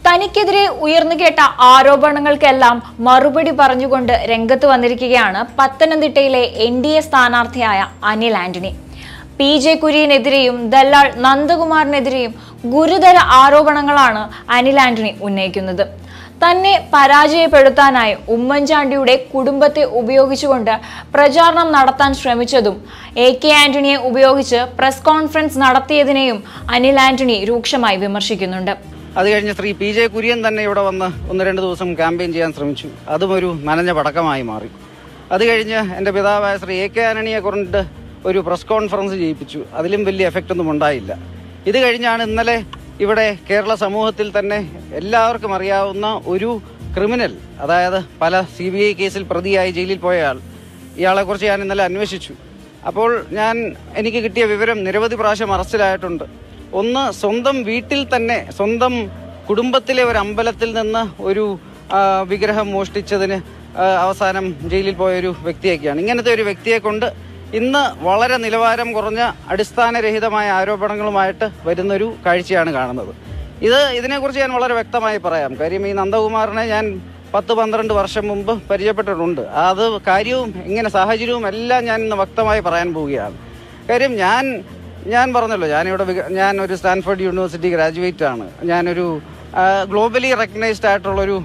തനിക്കെതിരെ ഉയർന്നു കേട്ട ആരോപണങ്ങൾക്കെല്ലാം മറുപടി പറഞ്ഞുകൊണ്ട് രംഗത്ത് വന്നിരിക്കുകയാണ് പത്തനംതിട്ടയിലെ എൻ ഡി എ സ്ഥാനാർത്ഥിയായ അനിൽ ആന്റണി പി ജെ കുര്യനെതിരെയും ദല്ലാൾ നന്ദകുമാറിനെതിരെയും ഗുരുതര ആരോപണങ്ങളാണ് അനിൽ ആന്റണി ഉന്നയിക്കുന്നത് തന്നെ പരാജയപ്പെടുത്താനായി ഉമ്മൻചാണ്ടിയുടെ കുടുംബത്തെ ഉപയോഗിച്ചുകൊണ്ട് പ്രചാരണം നടത്താൻ ശ്രമിച്ചതും എ കെ ആന്റണിയെ ഉപയോഗിച്ച് പ്രസ് കോൺഫറൻസ് നടത്തിയതിനെയും അനിൽ ആന്റണി രൂക്ഷമായി വിമർശിക്കുന്നുണ്ട് അത് കഴിഞ്ഞ് ശ്രീ പി ജെ കുര്യൻ തന്നെ ഇവിടെ വന്ന് ഒന്ന് രണ്ട് ദിവസം ക്യാമ്പയിൻ ചെയ്യാൻ ശ്രമിച്ചു അതും ഒരു നനഞ്ഞ പടക്കമായി മാറി അത് കഴിഞ്ഞ് എൻ്റെ പിതാവായ ശ്രീ എ കെ ആനണിയെ കൊണ്ട് ഒരു പ്രസ് കോൺഫറൻസ് ചെയ്യിപ്പിച്ചു അതിലും വലിയ എഫക്റ്റ് ഒന്നും ഉണ്ടായില്ല ഇത് കഴിഞ്ഞാണ് ഇന്നലെ ഇവിടെ കേരള സമൂഹത്തിൽ തന്നെ എല്ലാവർക്കും അറിയാവുന്ന ഒരു ക്രിമിനൽ അതായത് പല സി ബി ഐ കേസിൽ പ്രതിയായി ജയിലിൽ പോയ ആൾ ഇയാളെക്കുറിച്ച് ഞാൻ ഇന്നലെ അന്വേഷിച്ചു അപ്പോൾ ഞാൻ എനിക്ക് കിട്ടിയ വിവരം നിരവധി പ്രാവശ്യം അറസ്റ്റിലായിട്ടുണ്ട് ഒന്ന് സ്വന്തം വീട്ടിൽ തന്നെ സ്വന്തം കുടുംബത്തിലെ ഒരു അമ്പലത്തിൽ നിന്ന് ഒരു ആ, വിഗ്രഹം മോഷ്ടിച്ചതിന് ആ, അവസാനം ജയിലിൽ പോയ ഒരു വ്യക്തിയൊക്കെയാണ് ഇങ്ങനത്തെ ഒരു വ്യക്തിയെ കൊണ്ട് ഇന്ന് വളരെ നിലവാരം കുറഞ്ഞ അടിസ്ഥാനരഹിതമായ ആരോപണങ്ങളുമായിട്ട് വരുന്നൊരു കാഴ്ചയാണ് കാണുന്നത് ഇത് ഇതിനെക്കുറിച്ച് ഞാൻ വളരെ വ്യക്തമായി പറയാം കാര്യം ഈ നന്ദകുമാറിനെ ഞാൻ പത്ത് പന്ത്രണ്ട് വർഷം മുമ്പ് പരിചയപ്പെട്ടിട്ടുണ്ട് അത് കാര്യവും ഇങ്ങനെ സാഹചര്യവും എല്ലാം ഞാൻ ഇന്ന് വ്യക്തമായി പറയാൻ പോവുകയാണ് കാര്യം ഞാൻ ഞാൻ പറഞ്ഞല്ലോ ഞാനിവിടെ വിക- ഞാൻ ഒരു സ്റ്റാൻഫോർഡ് യൂണിവേഴ്സിറ്റി ഗ്രാജുവേറ്റ് ആണ് ഞാനൊരു ഗ്ലോബലി റെക്കഗ്നൈസ്ഡ് ആയിട്ടുള്ളൊരു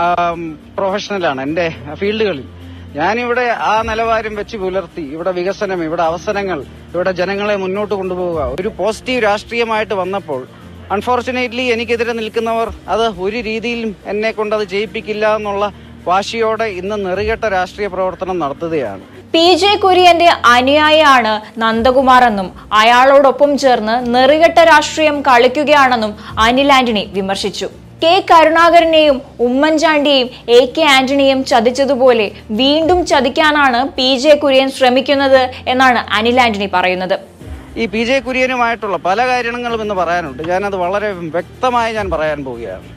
പ്രൊഫഷണലാണ് എൻ്റെ ഫീൽഡുകളിൽ ഞാനിവിടെ ആ നിലവാരം വെച്ച് പുലർത്തി ഇവിടെ വികസനം ഇവിടെ അവസരങ്ങൾ ഇവിടെ ജനങ്ങളെ മുന്നോട്ട് കൊണ്ടുപോവുക ഒരു പോസിറ്റീവ് രാഷ്ട്രീയമായിട്ട് വന്നപ്പോൾ അൺഫോർച്ചുനേറ്റ്ലി എനിക്കെതിരെ നിൽക്കുന്നവർ അത് ഒരു രീതിയിലും എന്നെ കൊണ്ട് അത് ചെയ്യിപ്പിക്കില്ല എന്നുള്ള വാശിയോടെ ഇന്ന് നെറുകെട്ട രാഷ്ട്രീയ പ്രവർത്തനം നടത്തുകയാണ് പി ജെ കുര്യന്റെ അനുയായിയാണ് നന്ദകുമാർ എന്നും അയാളോടൊപ്പം ചേർന്ന് നെറികെട്ട രാഷ്ട്രീയം കളിക്കുകയാണെന്നും അനിൽ ആന്റണി വിമർശിച്ചു കെ കരുണാകരനെയും ഉമ്മൻചാണ്ടിയെയും എ കെ ആന്റണിയും ചതിച്ചതുപോലെ വീണ്ടും ചതിക്കാനാണ് പി ജെ കുര്യൻ ശ്രമിക്കുന്നത് എന്നാണ് അനിൽ ആന്റണി പറയുന്നത് ഈ പി ജെ കുര്യനുമായിട്ടുള്ള പല കാര്യങ്ങളും ഇന്ന് പറയാനുണ്ട് ഞാനത് വളരെ വ്യക്തമായി ഞാൻ പറയാൻ പോവുകയാണ്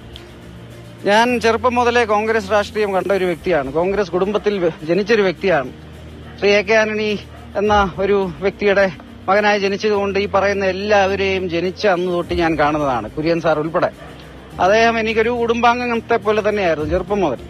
ഞാൻ ചെറുപ്പം മുതലേ കോൺഗ്രസ് രാഷ്ട്രീയം കണ്ട ഒരു വ്യക്തിയാണ് കോൺഗ്രസ് കുടുംബത്തിൽ ജനിച്ചൊരു വ്യക്തിയാണ് ശ്രീ എ കെ ആന്റണി എന്ന ഒരു വ്യക്തിയുടെ മകനായി ജനിച്ചതുകൊണ്ട് ഈ പറയുന്ന എല്ലാവരെയും ജനിച്ച അന്ന് തൊട്ട് ഞാൻ കാണുന്നതാണ് കുര്യൻ സാർ ഉൾപ്പെടെ അദ്ദേഹം എനിക്കൊരു കുടുംബാംഗത്തെ പോലെ തന്നെയായിരുന്നു ചെറുപ്പം മുതൽ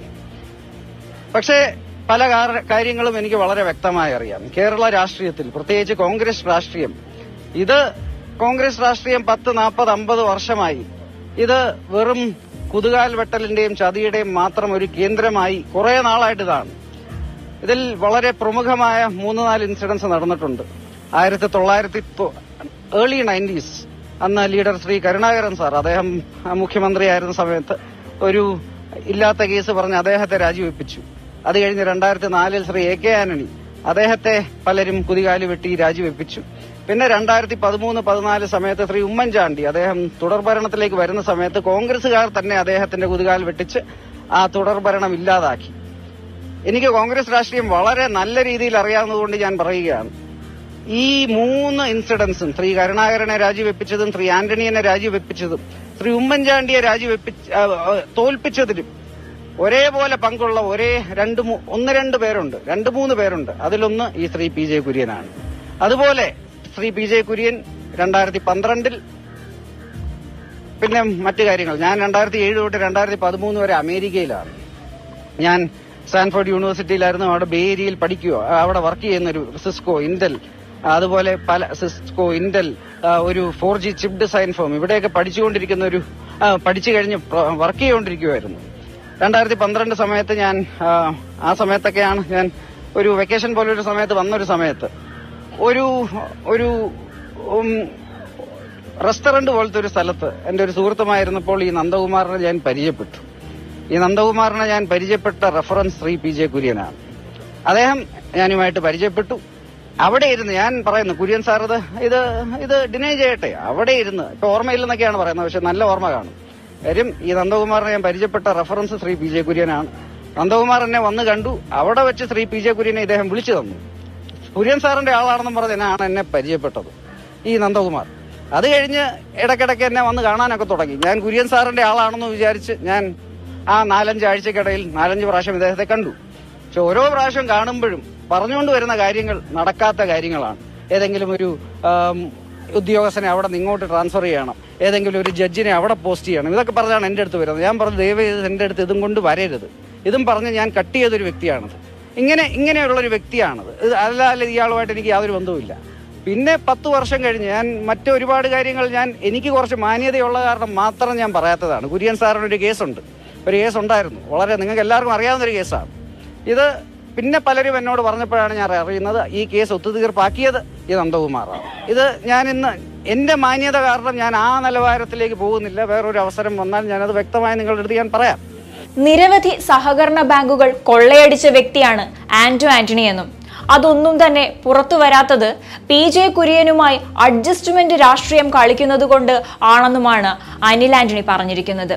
പക്ഷേ പല കാര- കാര്യങ്ങളും എനിക്ക് വളരെ വ്യക്തമായി അറിയാം കേരള രാഷ്ട്രീയത്തിൽ പ്രത്യേകിച്ച് കോൺഗ്രസ് രാഷ്ട്രീയം ഇത് കോൺഗ്രസ് രാഷ്ട്രീയം പത്ത് നാൽപ്പത് അമ്പത് വർഷമായി ഇത് വെറും കുതുകാൽ വെട്ടലിന്റെയും ചതിയുടെയും മാത്രം ഒരു കേന്ദ്രമായി കുറെ നാളായിട്ട് ഇതാണ് ഇതിൽ വളരെ പ്രമുഖമായ മൂന്ന് നാല് ഇൻസിഡൻസ് നടന്നിട്ടുണ്ട് ആയിരത്തി തൊള്ളായിരത്തി ഏർലി നയൻറ്റീസ് അന്ന് ലീഡർ ശ്രീ കരുണാകരൻ സാർ അദ്ദേഹം ആ, മുഖ്യമന്ത്രിയായിരുന്ന സമയത്ത് ഒരു ഇല്ലാത്ത കേസ് പറഞ്ഞ് അദ്ദേഹത്തെ രാജിവെപ്പിച്ചു അത് കഴിഞ്ഞ് രണ്ടായിരത്തി നാലിൽ ശ്രീ എ കെ ആന്റണി അദ്ദേഹത്തെ പലരും കുതികാല് വെട്ടി രാജിവെപ്പിച്ചു പിന്നെ രണ്ടായിരത്തി പതിമൂന്ന് പതിനാല് സമയത്ത് ശ്രീ ഉമ്മൻചാണ്ടി അദ്ദേഹം തുടർഭരണത്തിലേക്ക് വരുന്ന സമയത്ത് കോൺഗ്രസുകാർ തന്നെ അദ്ദേഹത്തിന്റെ കുതികാൽ വെട്ടിച്ച് ആ തുടർഭരണം ഇല്ലാതാക്കി എനിക്ക് കോൺഗ്രസ് രാഷ്ട്രീയം വളരെ നല്ല രീതിയിൽ അറിയാവുന്നതുകൊണ്ട് ഞാൻ പറയുകയാണ് ഈ മൂന്ന് ഇൻസിഡൻസും ശ്രീ കരുണാകരനെ രാജിവെപ്പിച്ചതും ശ്രീ ആന്റണിയനെ രാജിവെപ്പിച്ചതും ശ്രീ ഉമ്മൻചാണ്ടിയെ രാജിവെപ്പിച്ച് ആ, ആ, തോൽപ്പിച്ചതിലും ഒരേപോലെ പങ്കുള്ള ഒരേ രണ്ട് മൂ- ഒന്ന് രണ്ട് പേരുണ്ട് രണ്ട് മൂന്ന് പേരുണ്ട് അതിലൊന്ന് ഈ ശ്രീ പി ജെ കുര്യനാണ് അതുപോലെ ശ്രീ പി ജെ കുര്യൻ രണ്ടായിരത്തി പന്ത്രണ്ടിൽ പിന്നെ മറ്റു കാര്യങ്ങൾ ഞാൻ രണ്ടായിരത്തി ഏഴ് തൊട്ട് രണ്ടായിരത്തി പതിമൂന്ന് വരെ അമേരിക്കയിലാണ് ഞാൻ സ്റ്റാൻഫോർഡ് യൂണിവേഴ്സിറ്റിയിലായിരുന്നു അവിടെ ബേ ഏരിയയിൽ പഠിക്കുക അവിടെ വർക്ക് ചെയ്യുന്ന ഒരു സിസ്കോ ഇന്റൽ അതുപോലെ പല സിസ്കോ ഇന്റൽ ആ, ഒരു four G chip design form ഇവിടെയൊക്കെ പഠിച്ചുകൊണ്ടിരിക്കുന്ന ഒരു ആ, പഠിച്ചു കഴിഞ്ഞ് വർക്ക് ചെയ്തുകൊണ്ടിരിക്കുമായിരുന്നു രണ്ടായിരത്തി പന്ത്രണ്ട് സമയത്ത് ഞാൻ ആ, ആ സമയത്തൊക്കെയാണ് ഞാൻ ഒരു വെക്കേഷൻ പോലെ ഒരു സമയത്ത് വന്നൊരു സമയത്ത് ഒരു ഒരു ഉം, റെസ്റ്റോറന്റ് പോലത്തെ ഒരു സ്ഥലത്ത് എന്റെ ഒരു സുഹൃത്തുമായിരുന്നപ്പോൾ ഈ നന്ദകുമാറിനെ ഞാൻ പരിചയപ്പെട്ടു ഈ നന്ദകുമാറിനെ ഞാൻ പരിചയപ്പെട്ട റെഫറൻസ് ശ്രീ പി ജെ കുര്യനാണ് അദ്ദേഹം ഞാനുമായിട്ട് പരിചയപ്പെട്ടു അവിടെ ഇരുന്ന് ഞാൻ പറയുന്നു കുര്യൻ സാർ ഇത് ഇത് ഇത് ഡിനൈ ചെയ്യട്ടെ അവിടെ ഇരുന്ന് ഇപ്പൊ ഓർമ്മയില്ലെന്നൊക്കെയാണ് പറയുന്നത് പക്ഷെ നല്ല ഓർമ്മ കാണും കാര്യം ഈ നന്ദകുമാറിനെ ഞാൻ പരിചയപ്പെട്ട റെഫറൻസ് ശ്രീ പി ജെ കുര്യനാണ് നന്ദകുമാർ എന്നെ വന്ന് കണ്ടു അവിടെ വെച്ച് ശ്രീ പി ജെ കുര്യനെ ഇദ്ദേഹം വിളിച്ചു തന്നു കുര്യൻ സാറിന്റെ ആളാണെന്നും പറഞ്ഞാണ് എന്നെ പരിചയപ്പെട്ടത് ഈ നന്ദകുമാർ അത് കഴിഞ്ഞ് ഇടയ്ക്കിടയ്ക്ക് എന്നെ വന്ന് കാണാനൊക്കെ തുടങ്ങി ഞാൻ കുര്യൻ സാറിന്റെ ആളാണെന്ന് വിചാരിച്ച് ഞാൻ ആ നാലഞ്ച് ആഴ്ചക്കിടയിൽ നാലഞ്ച് പ്രാവശ്യം ഇദ്ദേഹത്തെ കണ്ടു പക്ഷെ ഓരോ പ്രാവശ്യം കാണുമ്പോഴും പറഞ്ഞുകൊണ്ട് വരുന്ന കാര്യങ്ങൾ നടക്കാത്ത കാര്യങ്ങളാണ് ഏതെങ്കിലും ഒരു ആം, ഉദ്യോഗസ്ഥനെ അവിടെ നിന്ന് ഇങ്ങോട്ട് ട്രാൻസ്ഫർ ചെയ്യണം ഏതെങ്കിലും ഒരു ജഡ്ജിനെ അവിടെ പോസ്റ്റ് ചെയ്യണം ഇതൊക്കെ പറഞ്ഞാണ് എൻ്റെ അടുത്ത് വരുന്നത് ഞാൻ പറഞ്ഞു ദയവ് ചെയ്ത് എൻ്റെ അടുത്ത് ഇതും കൊണ്ട് വരരുത് ഇതും പറഞ്ഞ് ഞാൻ കട്ട് ചെയ്തൊരു വ്യക്തിയാണത് ഇങ്ങനെ ഇങ്ങനെയുള്ളൊരു വ്യക്തിയാണത് ഇത് അല്ലാതെ ഇയാളുമായിട്ട് എനിക്ക് യാതൊരു ബന്ധവുമില്ല പിന്നെ പത്ത് വർഷം കഴിഞ്ഞ് ഞാൻ മറ്റു ഒരുപാട് കാര്യങ്ങൾ ഞാൻ എനിക്ക് കുറച്ച് മാന്യതയുള്ള കാരണം മാത്രം ഞാൻ പറയാത്തതാണ് കുര്യൻ സാറിന് ഒരു കേസുണ്ട് ഒരു കേസ് ഉണ്ടായിരുന്നു വളരെ നിങ്ങൾക്ക് എല്ലാവർക്കും അറിയാവുന്ന ഒരു കേസാണ് ഇത് പിന്നെ പലരും എന്നോട് പറഞ്ഞപ്പോഴാണ് ഞാൻ അറിയുന്നത് ഈ കേസ് ഒത്തുതീർപ്പാക്കിയത് ഈ നന്ദകുമാറാണ് ഇത് ഞാൻ ഇന്ന് എൻ്റെ മാന്യത കാരണം ഞാൻ ആ നിലവാരത്തിലേക്ക് പോകുന്നില്ല വേറൊരു അവസരം വന്നാൽ ഞാനത് വ്യക്തമായി നിങ്ങളുടെ അടുത്ത് ഞാൻ പറയാം നിരവധി സഹകരണ ബാങ്കുകൾ കൊള്ളയടിച്ച വ്യക്തിയാണ് ആന്റോ ആന്റണി എന്നും അതൊന്നും തന്നെ പുറത്തു വരാത്തത് പി ജെ കുര്യനുമായി അഡ്ജസ്റ്റ്മെന്റ് രാഷ്ട്രീയം കളിക്കുന്നത് കൊണ്ട് ആണെന്നുമാണ് അനിൽ ആന്റണി പറഞ്ഞിരിക്കുന്നത്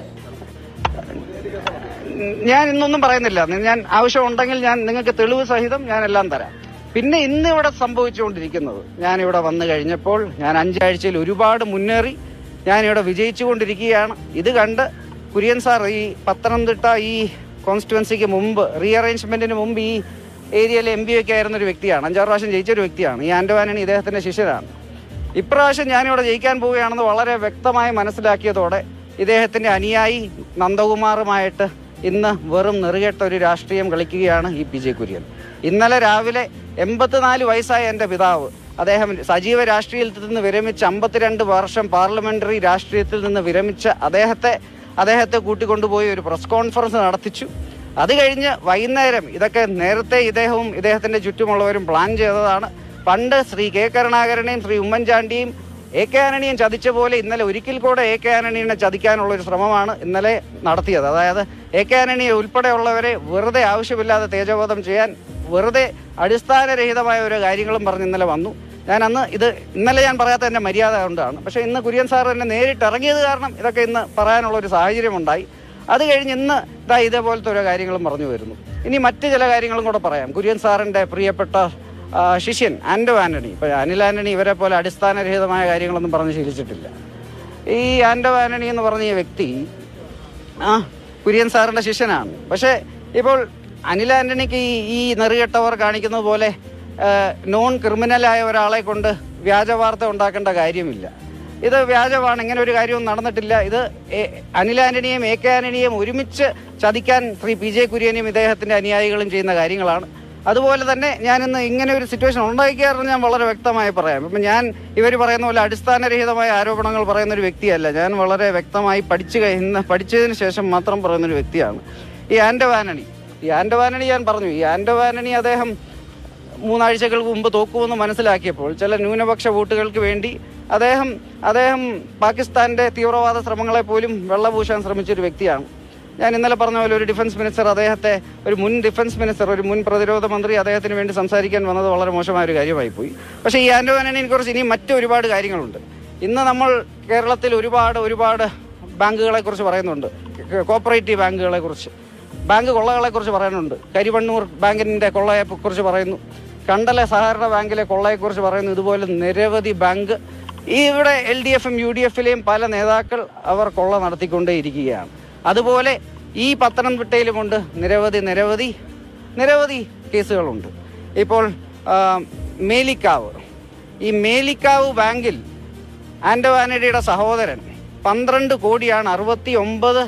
ഞാൻ ഇന്നൊന്നും പറയുന്നില്ല ഞാൻ ആവശ്യമുണ്ടെങ്കിൽ ഞാൻ നിങ്ങൾക്ക് തെളിവ് സഹിതം ഞാൻ എല്ലാം തരാം പിന്നെ ഇന്ന് ഇവിടെ സംഭവിച്ചുകൊണ്ടിരിക്കുന്നത് ഞാൻ ഇവിടെ വന്നു കഴിഞ്ഞപ്പോൾ ഞാൻ അഞ്ചാഴ്ചയിൽ ഒരുപാട് മുന്നേറി ഞാൻ ഇവിടെ വിജയിച്ചുകൊണ്ടിരിക്കുകയാണ് ഇത് കണ്ട് കുര്യൻ സാർ ഈ പത്തനംതിട്ട ഈ കോൺസ്റ്റിറ്റ്യുവൻസിക്ക് മുമ്പ് റീഅറേഞ്ച്മെന്റിന് മുമ്പ് ഈ ഏരിയയിലെ എം പി ഒക്കെ ആയിരുന്ന ഒരു വ്യക്തിയാണ് അഞ്ചാറ് പ്രാവശ്യം ജയിച്ച ഒരു വ്യക്തിയാണ് ഈ ആൻഡവാനണി ഇദ്ദേഹത്തിന്റെ ശിഷ്യനാണ് ഇപ്രാവശ്യം ഞാനിവിടെ ജയിക്കാൻ പോവുകയാണെന്ന് വളരെ വ്യക്തമായി മനസ്സിലാക്കിയതോടെ ഇദ്ദേഹത്തിന്റെ അനുയായി നന്ദകുമാറുമായിട്ട് ഇന്ന് വെറും നെറുകെട്ട ഒരു രാഷ്ട്രീയം കളിക്കുകയാണ് ഈ പി ജെ കുര്യൻ ഇന്നലെ രാവിലെ എൺപത്തിനാല് വയസ്സായ എൻ്റെ പിതാവ് അദ്ദേഹം സജീവ രാഷ്ട്രീയത്തിൽ നിന്ന് വിരമിച്ച് അമ്പത്തിരണ്ട് വർഷം പാർലമെന്ററി രാഷ്ട്രീയത്തിൽ നിന്ന് വിരമിച്ച അദ്ദേഹത്തെ അദ്ദേഹത്തെ കൂട്ടിക്കൊണ്ടുപോയി ഒരു പ്രസ് കോൺഫറൻസ് നടത്തിച്ചു അത് കഴിഞ്ഞ് വൈകുന്നേരം ഇതൊക്കെ നേരത്തെ ഇദ്ദേഹവും ഇദ്ദേഹത്തിന്റെ ചുറ്റുമുള്ളവരും പ്ലാൻ ചെയ്തതാണ് പണ്ട് ശ്രീ കെ കരുണാകരനെയും ശ്രീ ഉമ്മൻചാണ്ടിയും എ കെ ആനണിയും ചതിച്ച പോലെ ഇന്നലെ ഒരിക്കൽ കൂടെ എ കെ ആനണിയെ ചതിക്കാനുള്ള ഒരു ശ്രമമാണ് ഇന്നലെ നടത്തിയത് അതായത് എ കെ ആനണിയെ ഉൾപ്പെടെയുള്ളവരെ വെറുതെ ആവശ്യമില്ലാതെ തേജോവധം ചെയ്യാൻ വെറുതെ അടിസ്ഥാനരഹിതമായ ഓരോ കാര്യങ്ങളും പറഞ്ഞ് ഇന്നലെ വന്നു ഞാൻ അന്ന് ഇത് ഇന്നലെ ഞാൻ പറയാത്ത എൻ്റെ മര്യാദ കൊണ്ടാണ് പക്ഷേ ഇന്ന് കുര്യൻ സാർ എന്നെ നേരിട്ട് ഇറങ്ങിയത് കാരണം ഇതൊക്കെ ഇന്ന് പറയാനുള്ള ഒരു സാഹചര്യം ഉണ്ടായി അത് കഴിഞ്ഞ് ഇന്ന് ഇതാ ഇതേപോലത്തെ ഓരോ കാര്യങ്ങളും പറഞ്ഞു വരുന്നു ഇനി മറ്റ് ചില കാര്യങ്ങളും കൂടെ പറയാം കുര്യൻ സാറിൻ്റെ പ്രിയപ്പെട്ട ആ, ശിഷ്യൻ ആൻഡോ ആന്റണി ഇപ്പോൾ അനിൽ ആന്റണി ഇവരെ പോലെ അടിസ്ഥാനരഹിതമായ കാര്യങ്ങളൊന്നും പറഞ്ഞ് ശീലിച്ചിട്ടില്ല ഈ ആൻഡോ ആന്റണി എന്ന് പറഞ്ഞ ഈ വ്യക്തി ആ കുര്യൻ സാറിന്റെ ശിഷ്യനാണ് പക്ഷേ ഇപ്പോൾ അനിൽ ആന്റണിക്ക് ഈ ഈ നെറുകെട്ടവർ കാണിക്കുന്നത് പോലെ ആ, നോൺ ക്രിമിനലായ ഒരാളെ കൊണ്ട് വ്യാജ വാർത്ത ഉണ്ടാക്കേണ്ട കാര്യമില്ല ഇത് വ്യാജമാണ് ഇങ്ങനെ ഒരു കാര്യവും നടന്നിട്ടില്ല ഇത് എ- അനിൽ ആന്റണിയെയും എ കെ ആന്റണിയെയും ഒരുമിച്ച് ചതിക്കാൻ ശ്രീ പി ജെ കുര്യനും ഇദ്ദേഹത്തിന്റെ അനുയായികളും ചെയ്യുന്ന കാര്യങ്ങളാണ് അതുപോലെ തന്നെ ഞാൻ ഇന്ന് ഇങ്ങനെ ഒരു സിറ്റുവേഷൻ ഉണ്ടാക്കിയായിരുന്നു ഞാൻ വളരെ വ്യക്തമായി പറയാം ഇപ്പം ഞാൻ ഇവർ പറയുന്ന പോലെ അടിസ്ഥാനരഹിതമായ ആരോപണങ്ങൾ പറയുന്ന ഒരു വ്യക്തിയല്ല ഞാൻ വളരെ വ്യക്തമായി പഠിച്ചു കഴിഞ്ഞ പഠിച്ചതിന് ശേഷം മാത്രം പറയുന്ന ഒരു വ്യക്തിയാണ് ഈ ആൻഡോ ആന്റണി ഈ ആൻഡോ ആന്റണി ഞാൻ പറഞ്ഞു ഈ ആൻഡോ ആന്റണി അദ്ദേഹം മൂന്നാഴ്ചകൾക്ക് മുമ്പ് തോക്കുമെന്ന് മനസ്സിലാക്കിയപ്പോൾ ചില ന്യൂനപക്ഷ വോട്ടുകൾക്ക് വേണ്ടി അദ്ദേഹം അദ്ദേഹം പാകിസ്ഥാന്റെ തീവ്രവാദ ശ്രമങ്ങളെ പോലും വെള്ളപൂശാൻ ശ്രമിച്ചൊരു വ്യക്തിയാണ് ഞാൻ ഇന്നലെ പറഞ്ഞ പോലെ ഒരു ഡിഫൻസ് മിനിസ്റ്റർ അദ്ദേഹത്തെ ഒരു മുൻ ഡിഫൻസ് മിനിസ്റ്റർ ഒരു മുൻ പ്രതിരോധ മന്ത്രി അദ്ദേഹത്തിന് വേണ്ടി സംസാരിക്കാൻ വന്നത് വളരെ മോശമായ ഒരു കാര്യമായി പോയി പക്ഷേ ഈ ആൻഡോ ആന്റണിയെ കുറിച്ച് ഇനി മറ്റു ഒരുപാട് കാര്യങ്ങളുണ്ട് ഇന്ന് നമ്മൾ കേരളത്തിൽ ഒരുപാട് ഒരുപാട് ബാങ്കുകളെ കുറിച്ച് പറയുന്നുണ്ട് കോപ്പറേറ്റീവ് ബാങ്കുകളെ കുറിച്ച് ബാങ്ക് കൊള്ളകളെ കുറിച്ച് പറയുന്നുണ്ട് കരിവണ്ണൂർ ബാങ്കിന്റെ കൊള്ളയെ കുറിച്ച് പറയുന്നു കണ്ടല സഹകരണ ബാങ്കിലെ കൊള്ളയെക്കുറിച്ച് പറയുന്നു ഇതുപോലെ നിരവധി ബാങ്ക് ഈ ഇവിടെ എൽ ഡി എഫും യു ഡി എഫിലെയും പല നേതാക്കൾ അവർ കൊള്ള നടത്തിക്കൊണ്ടേയിരിക്കുകയാണ് അതുപോലെ ഈ പത്തനംതിട്ടയിലുമുണ്ട് നിരവധി നിരവധി നിരവധി കേസുകളുണ്ട് ഇപ്പോൾ ആ, മേലിക്കാവ് ഈ മേലിക്കാവ് ബാങ്കിൽ ആൻഡോ ആന്റണിയുടെ സഹോദരൻ പന്ത്രണ്ട് കോടിയാണ് അറുപത്തി ഒമ്പത്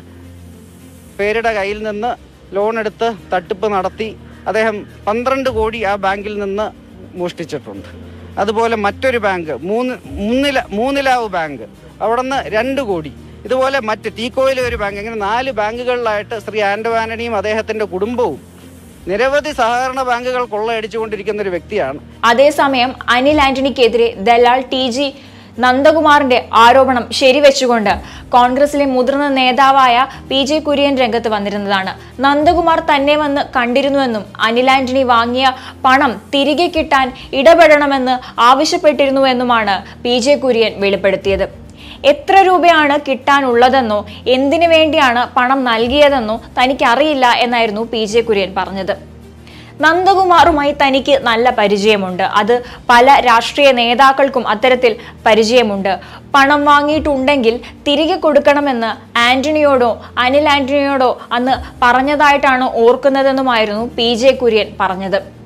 പേരുടെ കയ്യിൽ നിന്ന് ലോൺ എടുത്ത് തട്ടിപ്പ് നടത്തി അദ്ദേഹം പന്ത്രണ്ട് കോടി ആ ബാങ്കിൽ നിന്ന് മോഷ്ടിച്ചിട്ടുണ്ട് അതുപോലെ മറ്റൊരു ബാങ്ക് മൂന്ന് മൂന്നില മൂന്നിലാവ് ബാങ്ക് അവിടെ നിന്ന് രണ്ട് കോടി ഇതുപോലെ മറ്റ് ടീക്കോയിലെ ഒരു ബാങ്ക് ഇങ്ങനെ നാല് ബാങ്കുകളിലായിട്ട് ശ്രീ ആൻഡോ ആന്റണിയും അദ്ദേഹത്തിന്റെ കുടുംബവും നിരവധി സഹകരണ ബാങ്കുകൾ കൊള്ളയടിച്ചുകൊണ്ടിരിക്കുന്ന ഒരു വ്യക്തിയാണ് അതേസമയം അനിൽ ആന്റണിക്കെതിരെ ദലാൽ ടി ജി നന്ദകുമാറിന്റെ ആരോപണം ശരിവെച്ചുകൊണ്ട് കോൺഗ്രസിലെ മുതിർന്ന നേതാവായ പി ജെ കുര്യൻ രംഗത്ത് വന്നിരുന്നതാണ് നന്ദകുമാർ തന്നെ വന്ന് കണ്ടിരുന്നുവെന്നും അനിൽ ആന്റണി വാങ്ങിയ പണം തിരികെ കിട്ടാൻ ഇടപെടണമെന്ന് ആവശ്യപ്പെട്ടിരുന്നുവെന്നുമാണ് പി ജെ കുര്യൻ വെളിപ്പെടുത്തിയത് എത്ര രൂപയാണ് കിട്ടാനുള്ളതെന്നോ എന്തിനു വേണ്ടിയാണ് പണം നൽകിയതെന്നോ തനിക്കറിയില്ല എന്നായിരുന്നു പി ജെ കുര്യൻ പറഞ്ഞത് നന്ദകുമാറുമായി തനിക്ക് നല്ല പരിചയമുണ്ട് അത് പല രാഷ്ട്രീയ നേതാക്കൾക്കും അത്തരത്തിൽ പരിചയമുണ്ട് പണം വാങ്ങിയിട്ടുണ്ടെങ്കിൽ തിരികെ കൊടുക്കണമെന്ന് ആന്റണിയോടോ അനിൽ ആന്റണിയോടോ അന്ന് പറഞ്ഞതായിട്ടാണ് ഓർക്കുന്നതെന്നുമായിരുന്നു പി ജെ കുര്യൻ പറഞ്ഞത്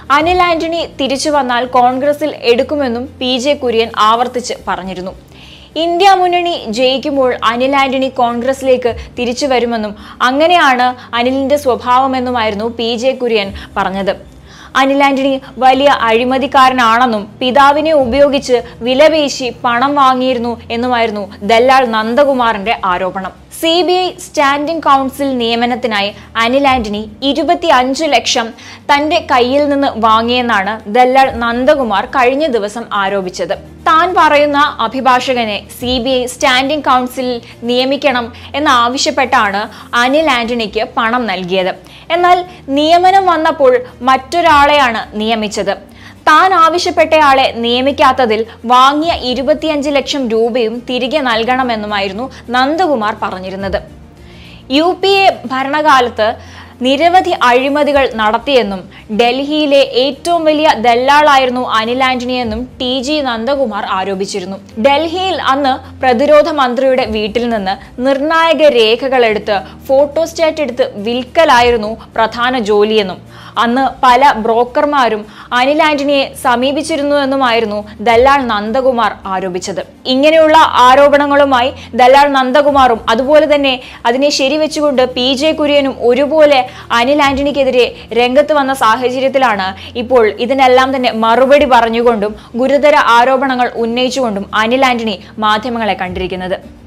അനിൽ ആന്റണി തിരിച്ചു വന്നാൽ കോൺഗ്രസിൽ എടുക്കുമെന്നും പി ജെ കുര്യൻ ആവർത്തിച്ച് പറഞ്ഞിരുന്നു ഇന്ത്യ മുന്നണി ജയിക്കുമ്പോൾ അനിൽ ആന്റണി കോൺഗ്രസിലേക്ക് തിരിച്ചു വരുമെന്നും അങ്ങനെയാണ് അനിലിന്റെ സ്വഭാവമെന്നുമായിരുന്നു പി ജെ കുര്യൻ പറഞ്ഞത് അനിൽ ആന്റണി വലിയ അഴിമതിക്കാരനാണെന്നും പിതാവിനെ ഉപയോഗിച്ച് വിലപേശി പണം വാങ്ങിയിരുന്നു എന്നുമായിരുന്നു ദല്ലാൾ നന്ദകുമാറിന്റെ ആരോപണം C B I standing counsel നിയമനത്തിനായി അനിൽ ആന്റണി ഇരുപത്തി അഞ്ച് ലക്ഷം തന്റെ കയ്യിൽ നിന്ന് വാങ്ങിയെന്നാണ് ദല്ലാൾ നന്ദകുമാർ കഴിഞ്ഞ ദിവസം ആരോപിച്ചത് താൻ പറയുന്ന അഭിഭാഷകനെ സി ബി ഐ സ്റ്റാൻഡിംഗ് കൗൺസിലിൽ നിയമിക്കണം എന്നാവശ്യപ്പെട്ടാണ് അനിൽ ആന്റണിക്ക് പണം നൽകിയത് എന്നാൽ നിയമനം വന്നപ്പോൾ മറ്റൊരാളെയാണ് നിയമിച്ചത് താൻ ആവശ്യപ്പെട്ടയാളെ നിയമിക്കാത്തതിൽ വാങ്ങിയ ഇരുപത്തിയഞ്ച് ലക്ഷം രൂപയും തിരികെ നൽകണമെന്നുമായിരുന്നു നന്ദകുമാർ പറഞ്ഞിരുന്നത് യു പി എ ഭരണകാലത്ത് നിരവധി അഴിമതികൾ നടത്തിയെന്നും ഡൽഹിയിലെ ഏറ്റവും വലിയ ദല്ലാളായിരുന്നു അനിൽ ആന്റണി എന്നും ടി ജി നന്ദകുമാർ ആരോപിച്ചിരുന്നു ഡൽഹിയിൽ അന്ന് പ്രതിരോധ മന്ത്രിയുടെ വീട്ടിൽ നിന്ന് നിർണായക രേഖകൾ എടുത്ത് ഫോട്ടോസ്റ്റാറ്റ് എടുത്ത് വിൽക്കലായിരുന്നു പ്രധാന ജോലിയെന്നും അന്ന് പല ബ്രോക്കർമാരും അനിൽ ആന്റണിയെ സമീപിച്ചിരുന്നുവെന്നുമായിരുന്നു ദല്ലാൾ നന്ദകുമാർ ആരോപിച്ചത് ഇങ്ങനെയുള്ള ആരോപണങ്ങളുമായി ദല്ലാൾ നന്ദകുമാറും അതുപോലെ തന്നെ അതിനെ ശരിവെച്ചുകൊണ്ട് പി ജെ കുര്യനും ഒരുപോലെ അനിൽ ആന്റണിക്കെതിരെ രംഗത്ത് വന്ന സാഹചര്യത്തിലാണ് ഇപ്പോൾ ഇതിനെല്ലാം തന്നെ മറുപടി പറഞ്ഞുകൊണ്ടും ഗുരുതര ആരോപണങ്ങൾ ഉന്നയിച്ചുകൊണ്ടും അനിൽ ആന്റണി മാധ്യമങ്ങളെ കണ്ടിരിക്കുന്നത്